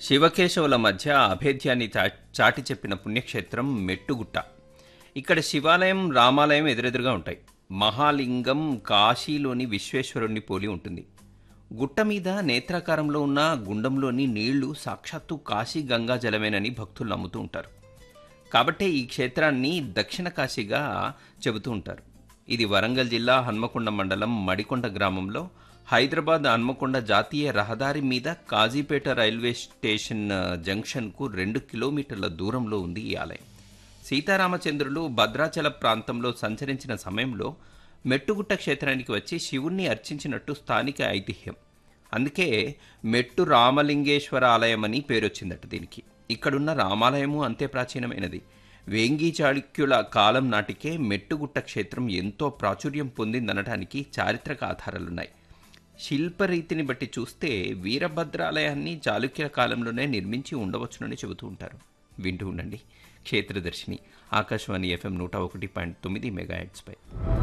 శివకేశవుల మధ్య అభేద్యాన్ని చా- చాటి చెప్పిన పుణ్యక్షేత్రం మెట్టుగుట్ట ఇక్కడ శివాలయం రామాలయం ఎదురెదురుగా ఉంటాయి మహాలింగం కాశీలోని విశ్వేశ్వరుణ్ణి పోలి ఉంటుంది గుట్ట మీద నేత్రాకారంలో ఉన్న గుండంలోని నీళ్లు సాక్షాత్తు కాశీ గంగా జలమేనని భక్తులు నమ్ముతూ ఉంటారు కాబట్టే ఈ క్షేత్రాన్ని దక్షిణ కాశీగా చెబుతూ ఉంటారు ఇది వరంగల్ జిల్లా హన్మకొండ మండలం మడికొండ గ్రామంలో హైదరాబాద్ హన్మకొండ జాతీయ రహదారి మీద కాజీపేట రైల్వే స్టేషన్ ఆ, జంక్షన్కు రెండు కిలోమీటర్ల దూరంలో ఉంది ఈ ఆలయం సీతారామచంద్రులు భద్రాచల ప్రాంతంలో సంచరించిన సమయంలో మెట్టుగుట్ట క్షేత్రానికి వచ్చి శివుణ్ణి అర్చించినట్టు స్థానిక ఐతిహ్యం అందుకే మెట్టు రామలింగేశ్వర ఆలయం అని పేరొచ్చిందట దీనికి ఇక్కడున్న రామాలయము అంతే ప్రాచీనమైనది వేంగి చాళుక్యుల కాలం నాటికే మెట్టుగుట్ట క్షేత్రం ఎంతో ప్రాచుర్యం పొందిందనడానికి చారిత్రక ఆధారాలున్నాయి శిల్పరీతిని బట్టి చూస్తే వీరభద్రాలయాన్ని చాళుక్యుల కాలంలోనే నిర్మించి ఉండవచ్చునని చెబుతూ ఉంటారు వింటూ ఉండండి క్షేత్రదర్శిని ఆకాశవాణి ఎఫ్ఎం నూట ఒకటి పాయింట్ తొమ్మిది మెగాహెట్స్పై